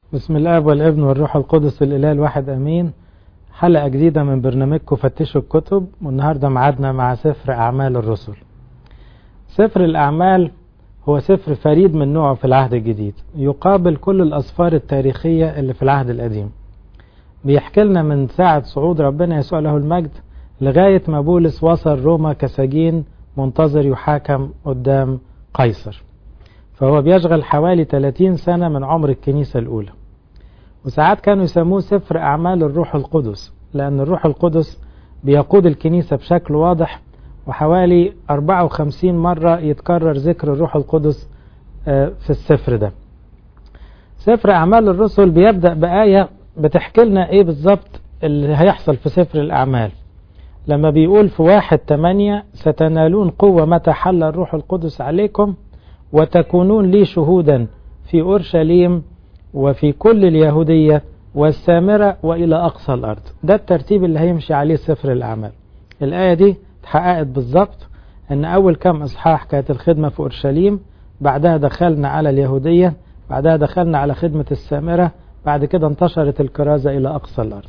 بسم الله والابن والروح القدس الإله الواحد أمين حلقة جديدة من برنامجكم فتشوا الكتب والنهاردة معادنا مع سفر أعمال الرسل سفر الأعمال هو سفر فريد من نوعه في العهد الجديد يقابل كل الأسفار التاريخية اللي في العهد القديم بيحكي لنا من ساعة صعود ربنا يسوع له المجد لغاية ما بولس وصل روما كسجين منتظر يحاكم قدام قيصر فهو بيشغل حوالي 30 سنة من عمر الكنيسة الأولى وساعات كانوا يسموه سفر أعمال الروح القدس لأن الروح القدس بيقود الكنيسة بشكل واضح وحوالي 54 مرة يتكرر ذكر الروح القدس في السفر ده سفر أعمال الرسل بيبدأ بآية بتحكي لنا إيه بالظبط اللي هيحصل في سفر الأعمال لما بيقول في واحد تمانية ستنالون قوة متى حل الروح القدس عليكم وتكونون لي شهودا في أورشليم وفي كل اليهودية والسامرة وإلى أقصى الأرض ده الترتيب اللي هيمشي عليه سفر الأعمال الآية دي اتحققت بالظبط أن أول كم إصحاح كانت الخدمة في أورشليم بعدها دخلنا على اليهودية بعدها دخلنا على خدمة السامرة بعد كده انتشرت الكرازة إلى أقصى الأرض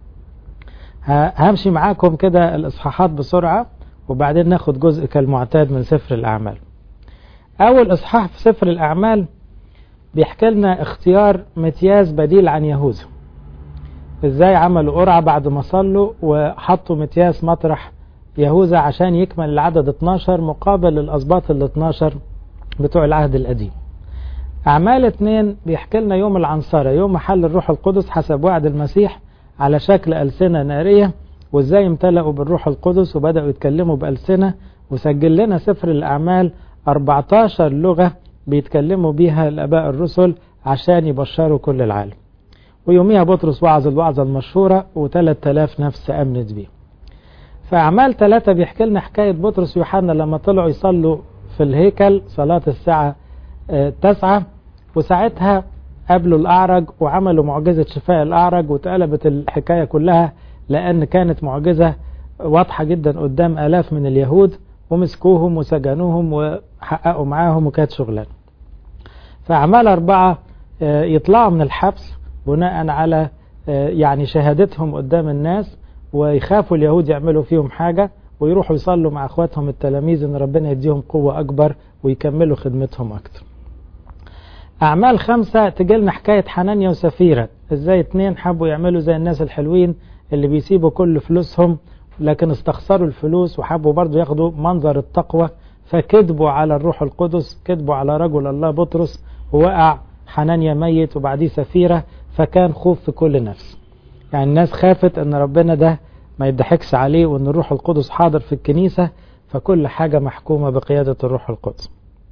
همشي معاكم كده الإصحاحات بسرعة وبعدين ناخد جزء كالمعتاد من سفر الأعمال أول إصحاح في سفر الأعمال بيحكي لنا اختيار متياز بديل عن يهوذا ازاي عملوا قرعة بعد ما صلوا وحطوا متياس مطرح يهوذا عشان يكمل العدد 12 مقابل الأسباط ال 12 بتوع العهد القديم أعمال اتنين بيحكي لنا يوم العنصرة يوم محل الروح القدس حسب وعد المسيح على شكل ألسنة نارية وازاي امتلأوا بالروح القدس وبدأوا يتكلموا بألسنة وسجل لنا سفر الأعمال 14 لغة بيتكلموا بيها الآباء الرسل عشان يبشروا كل العالم ويوميها بطرس وعظ الوعظة المشهورة و3000 نفس أمنت بيه فأعمال ثلاثة بيحكي لنا حكاية بطرس ويوحنا لما طلعوا يصلوا في الهيكل صلاة الساعة تسعة وساعتها قابلوا الأعرج وعملوا معجزة شفاء الأعرج واتقلبت الحكاية كلها لأن كانت معجزة واضحة جدا قدام آلاف من اليهود ومسكوهم وسجنوهم وحققوا معاهم وكانت شغلان فأعمال أربعة يطلعوا من الحبس بناء على يعني شهادتهم قدام الناس ويخافوا اليهود يعملوا فيهم حاجة ويروحوا يصلوا مع اخواتهم التلاميذ ان ربنا يديهم قوة اكبر ويكملوا خدمتهم اكتر اعمال خمسة تجيلنا حكاية حنانيا وسفيرة ازاي اتنين حبوا يعملوا زي الناس الحلوين اللي بيسيبوا كل فلوسهم لكن استخسروا الفلوس وحبوا برضو ياخدوا منظر التقوى فكذبوا على الروح القدس كذبوا على رجل الله بطرس ووقع حنانيا ميت وبعديه سفيرة فكان خوف في كل نفس يعني الناس خافت ان ربنا ده ما يضحكش عليه وان الروح القدس حاضر في الكنيسة فكل حاجة محكومة بقيادة الروح القدس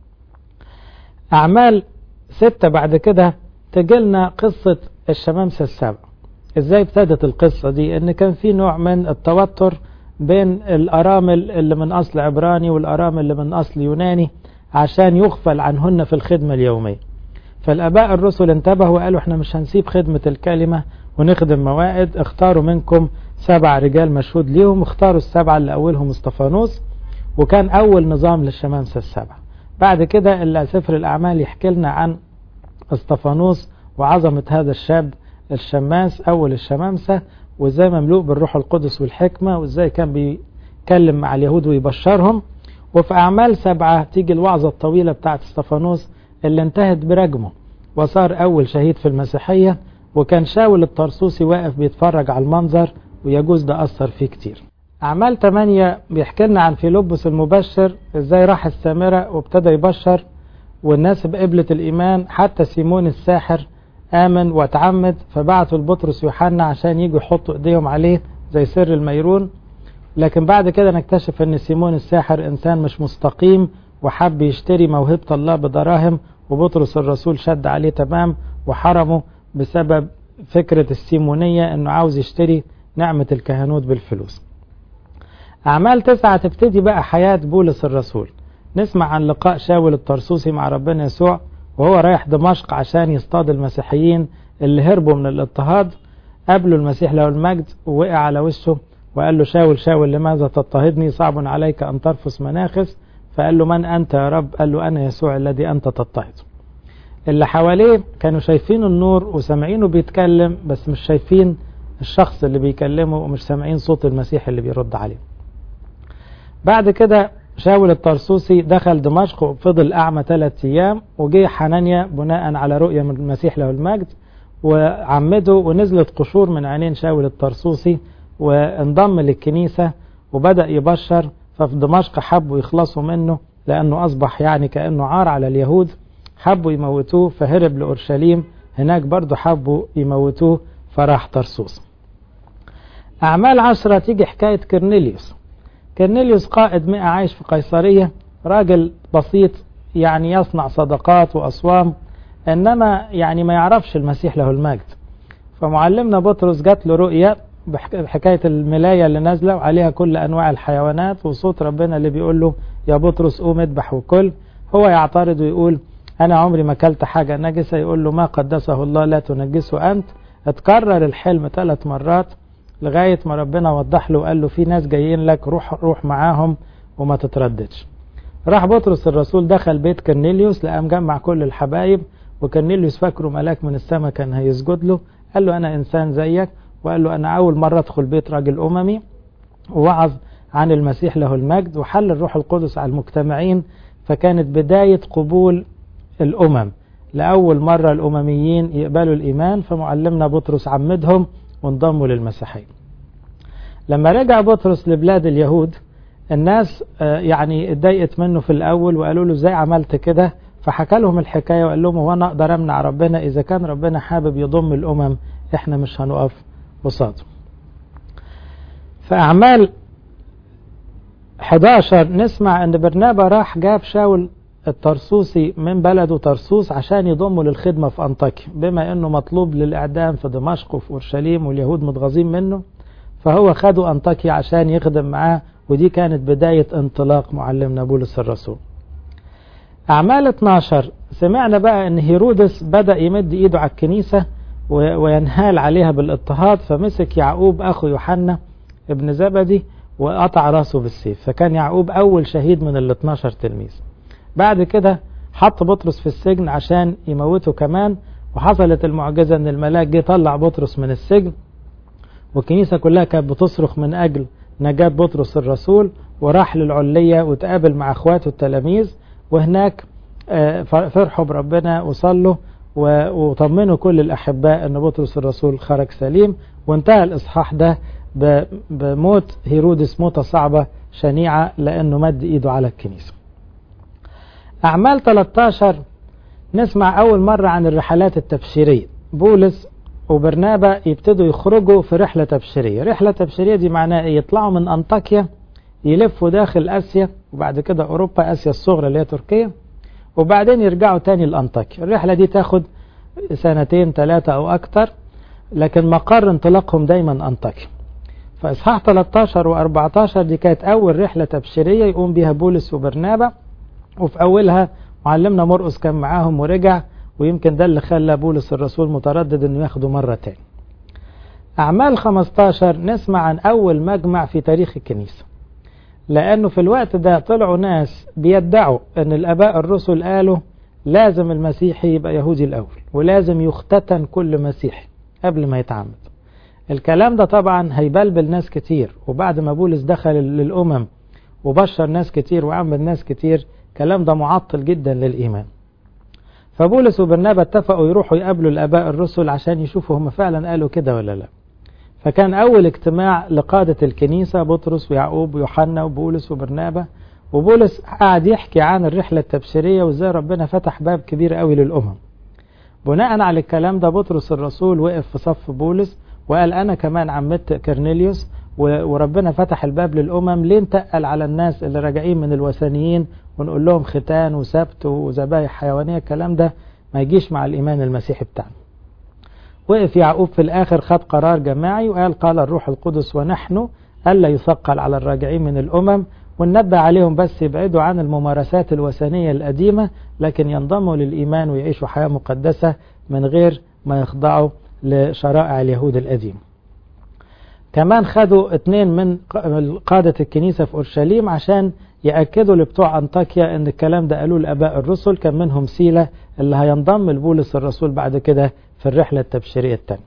أعمال ستة بعد كده تجيلنا قصة الشمامسة السبع ازاي ابتدت القصة دي ان كان في نوع من التوتر بين الارامل اللي من اصل عبراني والارامل اللي من اصل يوناني عشان يغفل عنهن في الخدمة اليومية فالاباء الرسل انتبهوا وقالوا احنا مش هنسيب خدمة الكلمة ونخدم موائد اختاروا منكم سبع رجال مشهود ليهم اختاروا السبعة اللي اولهم اسطفانوس وكان اول نظام للشمامسة السبع بعد كده اللي سفر الاعمال يحكي لنا عن اسطفانوس وعظمة هذا الشاب الشماس أول الشمامسة وإزاي مملوء بالروح القدس والحكمة وإزاي كان بيتكلم مع اليهود ويبشرهم وفي أعمال سبعة تيجي الوعظة الطويلة بتاعت استفانوس اللي انتهت برجمه وصار أول شهيد في المسيحية وكان شاول الطرسوسي واقف بيتفرج على المنظر ويجوز ده أثر فيه كتير أعمال 8 بيحكي لنا عن فيلبس المبشر إزاي راح السامرة وابتدى يبشر والناس بقبلة الإيمان حتى سيمون الساحر آمن واتعمد فبعتوا لبطرس يوحنا عشان يجوا يحطوا ايديهم عليه زي سر الميرون لكن بعد كده نكتشف ان سيمون الساحر انسان مش مستقيم وحب يشتري موهبة الله بدراهم وبطرس الرسول شد عليه تمام وحرمه بسبب فكرة السيمونية انه عاوز يشتري نعمة الكهنوت بالفلوس أعمال تسعة تبتدي بقى حياة بولس الرسول نسمع عن لقاء شاول الطرسوسي مع ربنا يسوع وهو رايح دمشق عشان يصطاد المسيحيين اللي هربوا من الاضطهاد قابلوا المسيح له المجد ووقع على وشه وقال له شاول شاول لماذا تضطهدني صعب عليك أن ترفس مناخس فقال له من أنت يا رب قال له أنا يسوع الذي أنت تضطهد اللي حواليه كانوا شايفين النور وسامعينه بيتكلم بس مش شايفين الشخص اللي بيكلمه ومش سامعين صوت المسيح اللي بيرد عليه بعد كده شاول الطرسوسي دخل دمشق وفضل أعمى ثلاثة أيام وجه حنانيا بناء على رؤية من المسيح له المجد وعمده ونزلت قشور من عينين شاول الطرسوسي وانضم للكنيسة وبدأ يبشر ففي دمشق حبوا يخلصوا منه لأنه أصبح يعني كأنه عار على اليهود حبوا يموتوه فهرب لأورشليم هناك برضه حبوا يموتوه فراح طرسوس أعمال عشرة تيجي حكاية كرنيليوس كرنيليوس قائد مئة عايش في قيصرية راجل بسيط يعني يصنع صدقات وأصوام إنما يعني ما يعرفش المسيح له المجد فمعلمنا بطرس جات له رؤية بحكاية الملاية اللي نازلة وعليها كل أنواع الحيوانات وصوت ربنا اللي بيقول له يا بطرس قوم اذبح وكل هو يعترض ويقول أنا عمري ما أكلت حاجة نجسة يقول له ما قدسه الله لا تنجسه أنت اتكرر الحلم ثلاث مرات لغاية ما ربنا وضح له وقال له في ناس جايين لك روح روح معاهم وما تترددش راح بطرس الرسول دخل بيت كرنيليوس لقى مجمع كل الحبايب وكرنيليوس فاكره ملاك من السماء كان هيسجد له قال له أنا إنسان زيك وقال له أنا أول مرة أدخل بيت راجل أممي ووعظ عن المسيح له المجد وحل الروح القدس على المجتمعين فكانت بداية قبول الأمم لأول مرة الأمميين يقبلوا الإيمان فمعلمنا بطرس عمدهم وانضموا للمسيحية لما رجع بطرس لبلاد اليهود الناس يعني اتضايقت منه في الأول وقالوا له ازاي عملت كده فحكى لهم الحكاية وقال لهم هو أنا أقدر أمنع ربنا إذا كان ربنا حابب يضم الأمم إحنا مش هنقف قصاده فأعمال 11 نسمع أن برنابا راح جاب شاول الطرسوسي من بلده طرسوس عشان يضمه للخدمة في أنطاكيا بما أنه مطلوب للإعدام في دمشق وفي أورشليم واليهود متغاظين منه فهو خده أنطاكيا عشان يخدم معاه ودي كانت بداية انطلاق معلمنا بولس الرسول أعمال 12 سمعنا بقى أن هيرودس بدأ يمد إيده على الكنيسة وينهال عليها بالاضطهاد فمسك يعقوب أخو يوحنا ابن زبدي وقطع راسه بالسيف فكان يعقوب أول شهيد من ال 12 تلميذ بعد كده حط بطرس في السجن عشان يموته كمان وحصلت المعجزة ان الملاك جه طلع بطرس من السجن والكنيسة كلها كانت بتصرخ من أجل نجاة بطرس الرسول وراح للعلية وتقابل مع اخواته التلاميذ وهناك فرحوا بربنا وصلوا وطمنوا كل الأحباء أن بطرس الرسول خرج سليم وانتهى الإصحاح ده بموت هيرودس موتة صعبة شنيعة لأنه مد إيده على الكنيسة أعمال 13 نسمع أول مرة عن الرحلات التبشيرية بولس وبرنابا يبتدوا يخرجوا في رحلة تبشيرية رحلة تبشيرية دي معناها إيه يطلعوا من أنطاكيا يلفوا داخل آسيا وبعد كده أوروبا آسيا الصغرى اللي هي تركيا وبعدين يرجعوا تاني لأنطاكيا الرحلة دي تاخد سنتين ثلاثة أو أكتر لكن مقر انطلاقهم دايما أنطاكيا فإصحاح 13 و14 دي كانت أول رحلة تبشيرية يقوم بها بولس وبرنابا وفي أولها معلمنا مرقس كان معاهم ورجع ويمكن ده اللي خلى بولس الرسول متردد انه ياخده مرة تاني أعمال 15 نسمع عن أول مجمع في تاريخ الكنيسة لأنه في الوقت ده طلعوا ناس بيدعوا أن الآباء الرسل قالوا لازم المسيحي يبقى يهودي الأول ولازم يختتن كل مسيحي قبل ما يتعمد الكلام ده طبعا هيبلبل ناس كتير وبعد ما بولس دخل للأمم وبشر ناس كتير وعمد ناس كتير الكلام ده معطل جدا للإيمان فبولس وبرنابا اتفقوا يروحوا يقابلوا الآباء الرسل عشان يشوفوا هم فعلا قالوا كده ولا لا فكان أول اجتماع لقادة الكنيسة بطرس ويعقوب ويوحنا وبولس وبرنابا وبولس قعد يحكي عن الرحلة التبشيرية وازاي ربنا فتح باب كبير قوي للأمم بناء على الكلام ده بطرس الرسول وقف في صف بولس وقال أنا كمان عمدت كرنيليوس وربنا فتح الباب للأمم ليه نتقل على الناس اللي راجعين من الوثنيين ونقول لهم ختان وسبت وذبائح حيوانية الكلام ده ما يجيش مع الإيمان المسيحي بتاعنا وقف يعقوب في الآخر خد قرار جماعي وقال قال الروح القدس ونحن ألا يثقل على الراجعين من الأمم وننبه عليهم بس يبعدوا عن الممارسات الوثنية القديمة لكن ينضموا للإيمان ويعيشوا حياة مقدسة من غير ما يخضعوا لشرائع اليهود القديم كمان خدوا اتنين من قادة الكنيسة في أورشليم عشان يأكدوا لبتوع أنطاكيا أن الكلام ده قالوه الآباء الرسل كان منهم سيلة اللي هينضم لبولس الرسول بعد كده في الرحلة التبشيرية الثانية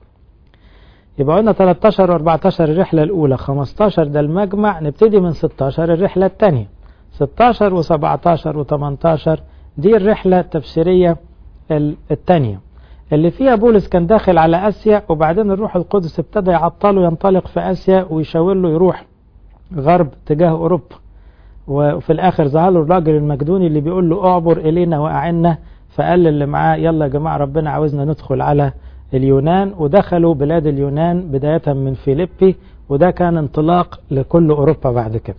يبقى قلنا 13 و 14 الرحلة الأولى 15 ده المجمع نبتدي من 16 الرحلة الثانية 16 و17 و18 دي الرحلة التبشيرية الثانية اللي فيها بولس كان داخل على آسيا وبعدين الروح القدس ابتدى يعطله ينطلق في آسيا ويشاور له يروح غرب تجاه أوروبا وفي الآخر ظهر له الراجل المجدوني اللي بيقول له أعبر إلينا وأعنا فقال اللي معاه يلا يا جماعة ربنا عاوزنا ندخل على اليونان ودخلوا بلاد اليونان بداية من فيليبي وده كان انطلاق لكل أوروبا بعد كده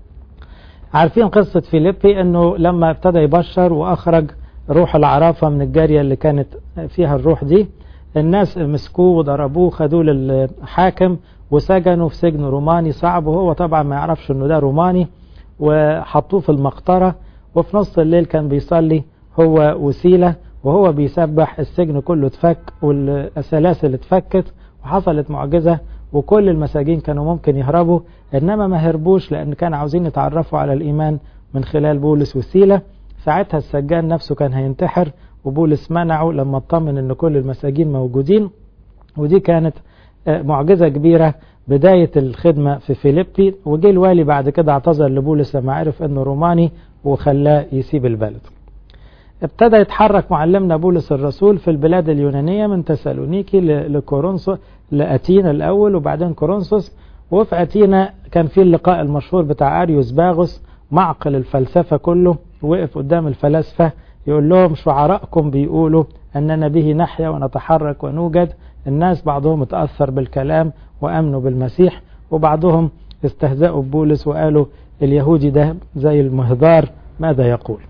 عارفين قصة فيليبي أنه لما ابتدى يبشر وأخرج روح العرافة من الجارية اللي كانت فيها الروح دي الناس مسكوه وضربوه خدوه للحاكم وسجنوا في سجن روماني صعب وهو طبعا ما يعرفش انه ده روماني وحطوه في المقطرة وفي نص الليل كان بيصلي هو وسيلة وهو بيسبح السجن كله اتفك والسلاسل اتفكت وحصلت معجزة وكل المساجين كانوا ممكن يهربوا انما ما هربوش لان كانوا عاوزين يتعرفوا على الايمان من خلال بولس وسيلة ساعتها السجان نفسه كان هينتحر وبولس منعه لما اطمن ان كل المساجين موجودين ودي كانت معجزة كبيرة بداية الخدمة في فيليبي وجه الوالي بعد كده اعتذر لبولس لما عرف انه روماني وخلاه يسيب البلد ابتدى يتحرك معلمنا بولس الرسول في البلاد اليونانية من تسالونيكي لكورنثوس لأتينا الأول وبعدين كورنثوس وفي أتينا كان في اللقاء المشهور بتاع أريوس باغوس معقل الفلسفة كله وقف قدام الفلاسفة يقول لهم شعراءكم بيقولوا أننا به نحيا ونتحرك ونوجد الناس بعضهم اتأثر بالكلام وأمنوا بالمسيح وبعضهم استهزأوا ببولس وقالوا اليهودي ده زي المهدار ماذا يقول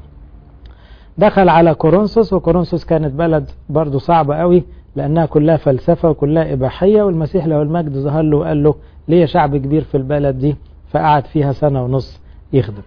دخل على كورنثوس وكورنثوس كانت بلد برضه صعبة قوي لأنها كلها فلسفة وكلها إباحية والمسيح له المجد ظهر له وقال له ليه شعب كبير في البلد دي فقعد فيها سنة ونص يخدم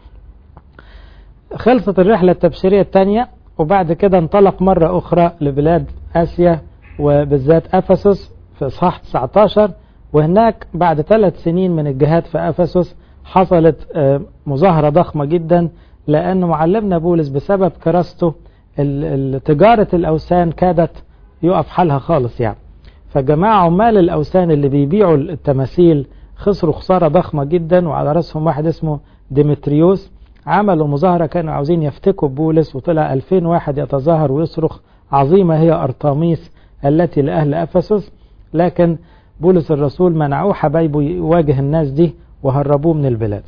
خلصت الرحلة التبشيرية الثانية وبعد كده انطلق مرة أخرى لبلاد آسيا وبالذات أفسس في إصحاح 19 وهناك بعد ثلاث سنين من الجهاد في أفسس حصلت مظاهرة ضخمة جدا لأن معلمنا بولس بسبب كراسته تجارة الأوثان كادت يقف حالها خالص يعني فجماعة عمال الأوثان اللي بيبيعوا التماثيل خسروا خسارة ضخمة جدا وعلى رأسهم واحد اسمه ديمتريوس عملوا مظاهرة كانوا عاوزين يفتكوا بولس وطلع 2000 واحد يتظاهر ويصرخ عظيمة هي أرطاميس التي لأهل أفسس لكن بولس الرسول منعوه حبايبه يواجه الناس دي وهربوه من البلاد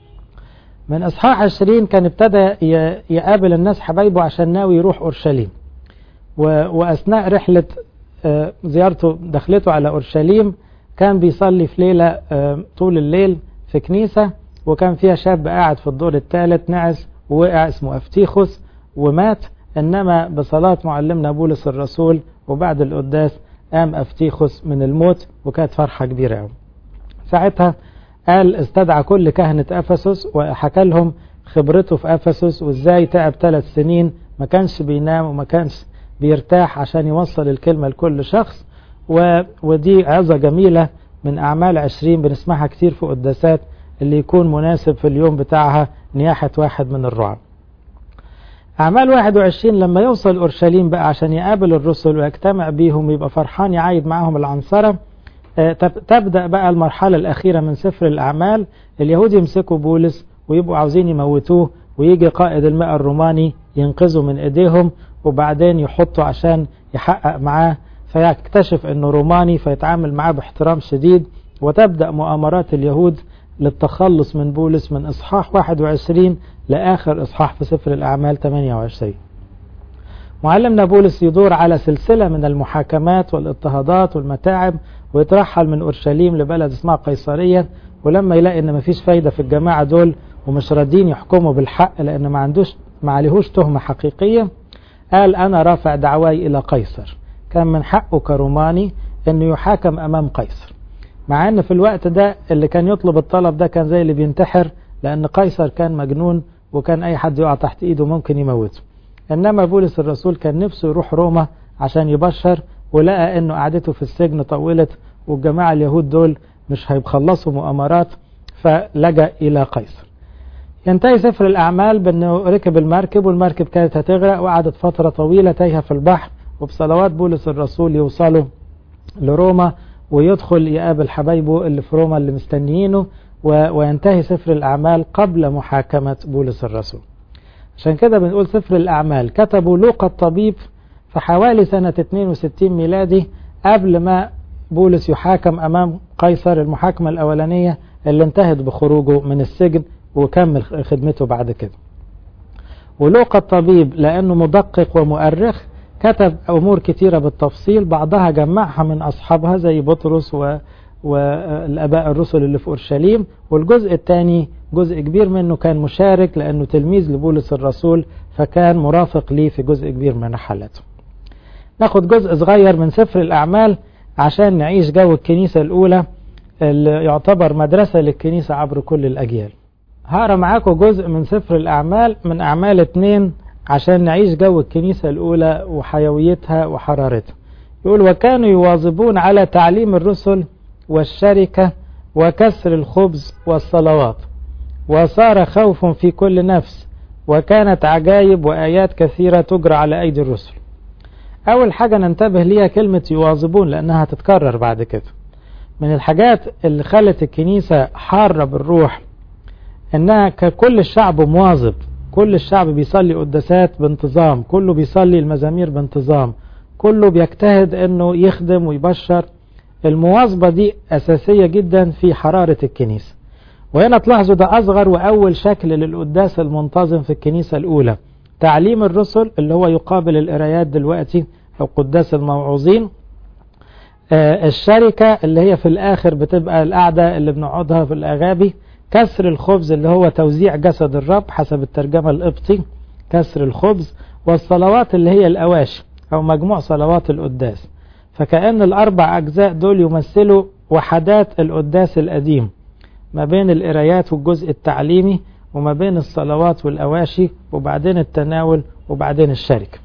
من إصحاح 20 كان ابتدى يقابل الناس حبايبه عشان ناوي يروح أورشليم وأثناء رحلة زيارته دخلته على أورشليم كان بيصلي في ليلة طول الليل في كنيسة وكان فيها شاب قاعد في الدور الثالث نعس ووقع اسمه أفتيخوس ومات إنما بصلاة معلمنا بولس الرسول وبعد القداس قام أفتيخوس من الموت وكانت فرحة كبيرة قوي ساعتها قال استدعى كل كهنة أفسس وحكى لهم خبرته في أفسس وإزاي تعب ثلاث سنين ما كانش بينام وما كانش بيرتاح عشان يوصل الكلمة لكل شخص و... ودي عظة جميلة من أعمال عشرين بنسمعها كتير في قداسات اللي يكون مناسب في اليوم بتاعها نياحة واحد من الرعب أعمال 21 لما يوصل أورشليم بقى عشان يقابل الرسل ويجتمع بيهم يبقى فرحان يعايد معاهم العنصرة تبدأ بقى المرحلة الأخيرة من سفر الأعمال اليهود يمسكوا بولس ويبقوا عاوزين يموتوه ويجي قائد الماء الروماني ينقذه من ايديهم وبعدين يحطه عشان يحقق معاه فيكتشف انه روماني فيتعامل معاه باحترام شديد وتبدأ مؤامرات اليهود للتخلص من بولس من إصحاح 21 لآخر إصحاح في سفر الأعمال 28 معلمنا بولس يدور على سلسلة من المحاكمات والاضطهادات والمتاعب ويترحل من أورشليم لبلد اسمها قيصرية ولما يلاقي ان مفيش فايدة في الجماعة دول ومش راضيين يحكموا بالحق لان ما عندوش ما عليهوش تهمة حقيقية قال انا رافع دعواي الى قيصر كان من حقه كروماني انه يحاكم امام قيصر مع ان في الوقت ده اللي كان يطلب الطلب ده كان زي اللي بينتحر لان قيصر كان مجنون وكان اي حد يقع تحت ايده ممكن يموته انما بولس الرسول كان نفسه يروح روما عشان يبشر ولقى انه قعدته في السجن طولت والجماعة اليهود دول مش هيخلصوا مؤامرات فلجأ الى قيصر ينتهي سفر الأعمال بأنه ركب المركب والمركب كانت هتغرق وقعدت فترة طويلة تايهة في البحر وبصلوات بولس الرسول يوصلوا لروما ويدخل يقابل حبايبه اللي في روما اللي مستنيينه وينتهي سفر الأعمال قبل محاكمة بولس الرسول عشان كده بنقول سفر الأعمال كتبوا لوقا الطبيب في حوالي سنة 62 ميلادي قبل ما بولس يحاكم أمام قيصر المحاكمة الأولانية اللي انتهت بخروجه من السجن وكمل خدمته بعد كده ولوقا الطبيب لأنه مدقق ومؤرخ كتب أمور كتيرة بالتفصيل بعضها جمعها من أصحابها زي بطرس و... والآباء الرسل اللي في أورشليم والجزء الثاني جزء كبير منه كان مشارك لأنه تلميذ لبولس الرسول فكان مرافق ليه في جزء كبير من رحلاته ناخد جزء صغير من سفر الأعمال عشان نعيش جو الكنيسة الأولى اللي يعتبر مدرسة للكنيسة عبر كل الأجيال هقرا معاكم جزء من سفر الأعمال من أعمال اتنين عشان نعيش جو الكنيسة الأولى وحيويتها وحرارتها يقول وكانوا يواظبون على تعليم الرسل والشركة وكسر الخبز والصلوات وصار خوف في كل نفس وكانت عجائب وآيات كثيرة تجرى على أيدي الرسل أول حاجة ننتبه ليها كلمة يواظبون لأنها تتكرر بعد كده من الحاجات اللي خلت الكنيسة حارة بالروح انها ككل الشعب مواظب كل الشعب بيصلي قداسات بانتظام كله بيصلي المزامير بانتظام كله بيجتهد انه يخدم ويبشر المواظبة دي اساسية جدا في حرارة الكنيسة وهنا تلاحظوا ده اصغر واول شكل للقداس المنتظم في الكنيسة الاولى تعليم الرسل اللي هو يقابل القرايات دلوقتي او قداس الموعوظين آه الشركة اللي هي في الاخر بتبقى القعدة اللي بنقعدها في الاغابي كسر الخبز اللي هو توزيع جسد الرب حسب الترجمة القبطي كسر الخبز والصلوات اللي هي الأواشي أو مجموع صلوات القداس فكأن الأربع أجزاء دول يمثلوا وحدات القداس القديم ما بين القرايات والجزء التعليمي وما بين الصلوات والأواشي وبعدين التناول وبعدين الشركة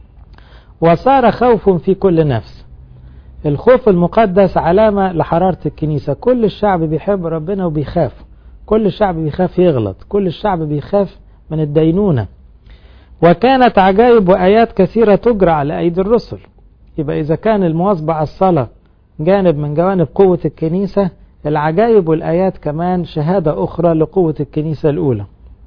وصار خوف في كل نفس الخوف المقدس علامة لحرارة الكنيسة كل الشعب بيحب ربنا وبيخاف كل الشعب بيخاف يغلط كل الشعب بيخاف من الدينونة وكانت عجائب وآيات كثيرة تجرى على أيدي الرسل يبقى إذا كان المواظبة على الصلاة جانب من جوانب قوة الكنيسة العجائب والآيات كمان شهادة أخرى لقوة الكنيسة الأولى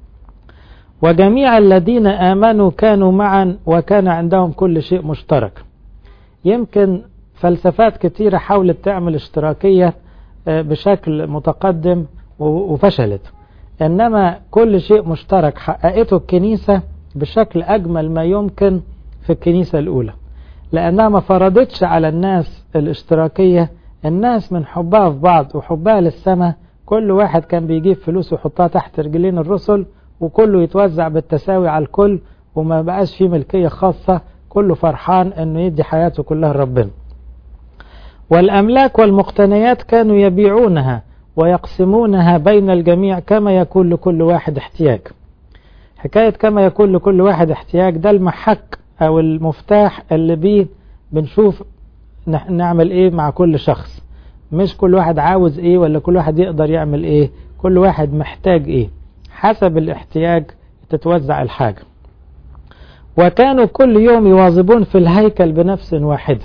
وجميع الذين آمنوا كانوا معا وكان عندهم كل شيء مشترك يمكن فلسفات كثيرة حاولت تعمل اشتراكية بشكل متقدم وفشلت إنما كل شيء مشترك حققته الكنيسة بشكل أجمل ما يمكن في الكنيسة الأولى لأنها ما فرضتش على الناس الاشتراكية الناس من حبها في بعض وحبها للسماء كل واحد كان بيجيب فلوس ويحطها تحت رجلين الرسل وكله يتوزع بالتساوي على الكل وما بقاش فيه ملكية خاصة كله فرحان انه يدي حياته كلها لربنا والأملاك والمقتنيات كانوا يبيعونها ويقسمونها بين الجميع كما يكون لكل واحد احتياج حكاية كما يكون لكل واحد احتياج ده المحك أو المفتاح اللي بيه بنشوف نعمل ايه مع كل شخص مش كل واحد عاوز ايه ولا كل واحد يقدر يعمل ايه كل واحد محتاج ايه حسب الاحتياج تتوزع الحاجة وكانوا كل يوم يواظبون في الهيكل بنفس واحدة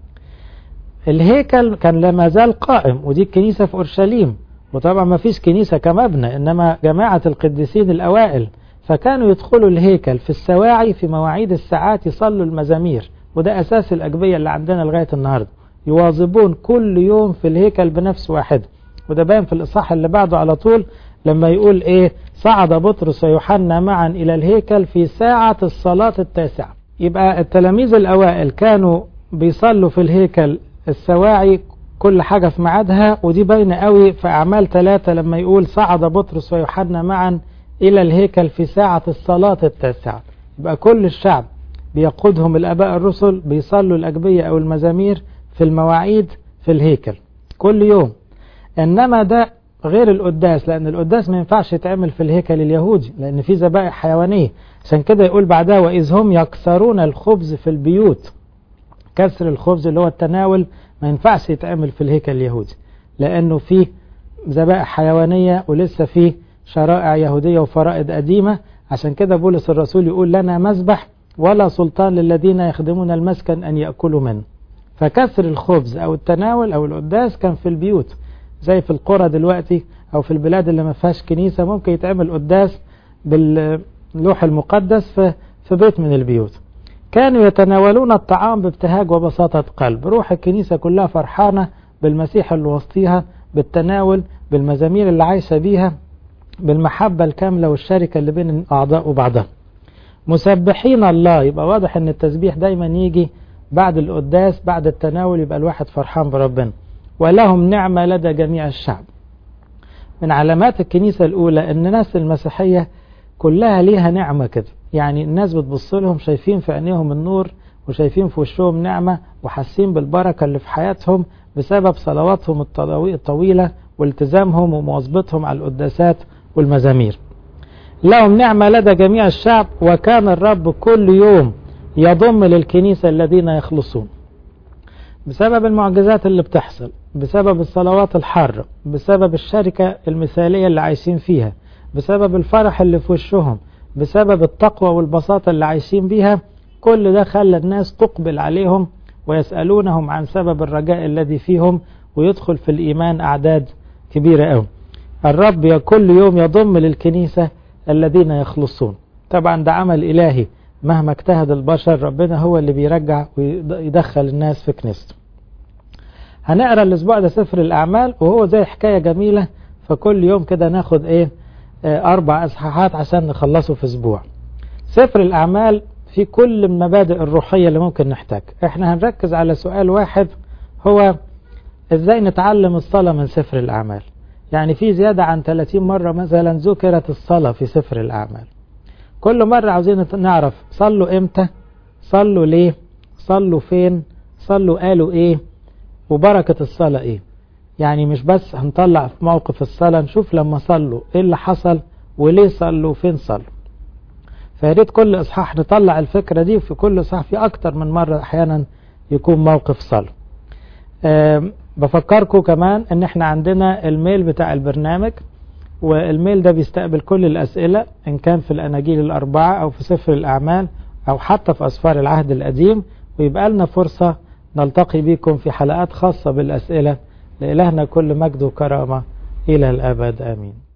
الهيكل كان لما زال قائم ودي الكنيسة في أورشليم وطبعا ما فيش كنيسة كمبنى إنما جماعة القديسين الأوائل فكانوا يدخلوا الهيكل في السواعي في مواعيد الساعات يصلوا المزامير وده أساس الأجبية اللي عندنا لغاية النهاردة يواظبون كل يوم في الهيكل بنفس واحد وده باين في الإصحاح اللي بعده على طول لما يقول إيه صعد بطرس ويوحنا معا إلى الهيكل في ساعة الصلاة التاسعة يبقى التلاميذ الأوائل كانوا بيصلوا في الهيكل السواعي كل حاجة في ميعادها ودي باينة قوي في أعمال ثلاثة لما يقول صعد بطرس ويوحنا معا إلى الهيكل في ساعة الصلاة التاسعة يبقى كل الشعب بيقودهم الآباء الرسل بيصلوا الأجبية أو المزامير في المواعيد في الهيكل كل يوم إنما ده غير القداس لأن القداس ما ينفعش يتعمل في الهيكل اليهودي لأن في ذبائح حيوانية عشان كده يقول بعدها وإذ هم يكسرون الخبز في البيوت كسر الخبز اللي هو التناول ما ينفعش يتعمل في الهيكل اليهودي لأنه فيه ذبائح حيوانية ولسه فيه شرائع يهودية وفرائض قديمة عشان كده بولس الرسول يقول لنا مذبح ولا سلطان للذين يخدمون المسكن أن يأكلوا منه فكسر الخبز أو التناول أو القداس كان في البيوت زي في القرى دلوقتي أو في البلاد اللي ما فيهاش كنيسة ممكن يتعمل قداس باللوح المقدس في في بيت من البيوت كانوا يتناولون الطعام بابتهاج وبساطة قلب روح الكنيسة كلها فرحانة بالمسيح اللي وسطيها بالتناول بالمزامير اللي عايشة بيها بالمحبة الكاملة والشركة اللي بين الأعضاء وبعضها مسبحين الله يبقى واضح ان التسبيح دايما يجي بعد القداس بعد التناول يبقى الواحد فرحان بربنا ولهم نعمة لدى جميع الشعب من علامات الكنيسة الأولى أن ناس المسيحية كلها ليها نعمة كده يعني الناس بتبص لهم شايفين في عينيهم النور وشايفين في وشهم نعمة وحاسين بالبركة اللي في حياتهم بسبب صلواتهم الطويلة والتزامهم ومواظبتهم على القداسات والمزامير لهم نعمة لدى جميع الشعب وكان الرب كل يوم يضم للكنيسة الذين يخلصون بسبب المعجزات اللي بتحصل بسبب الصلوات الحارة بسبب الشركة المثالية اللي عايشين فيها بسبب الفرح اللي في وشهم بسبب التقوى والبساطة اللي عايشين بيها كل ده خلى الناس تقبل عليهم ويسألونهم عن سبب الرجاء الذي فيهم ويدخل في الإيمان أعداد كبيرة أوي الرب كل يوم يضم للكنيسة الذين يخلصون طبعا ده عمل إلهي مهما اجتهد البشر ربنا هو اللي بيرجع ويدخل الناس في كنيسته هنقرا الاسبوع ده سفر الاعمال وهو زي حكايه جميله فكل يوم كده ناخد ايه آه اربع اصحاحات عشان نخلصه في اسبوع سفر الاعمال في كل المبادئ الروحيه اللي ممكن نحتاج احنا هنركز على سؤال واحد هو ازاي نتعلم الصلاه من سفر الاعمال يعني في زياده عن 30 مره مثلا ذكرت الصلاه في سفر الاعمال كل مرة عاوزين نعرف صلوا امتى صلوا ليه صلوا فين صلوا قالوا ايه وبركة الصلاة ايه يعني مش بس هنطلع في موقف الصلاة نشوف لما صلوا ايه اللي حصل وليه صلوا وفين صلوا فياريت كل اصحاح نطلع الفكرة دي وفي كل اصحاح في اكتر من مرة احيانا يكون موقف صلاة أه بفكركم كمان ان احنا عندنا الميل بتاع البرنامج والميل ده بيستقبل كل الأسئلة إن كان في الأناجيل الأربعة أو في سفر الأعمال أو حتى في أسفار العهد القديم ويبقى لنا فرصة نلتقي بكم في حلقات خاصة بالأسئلة لإلهنا كل مجد وكرامة إلى الأبد آمين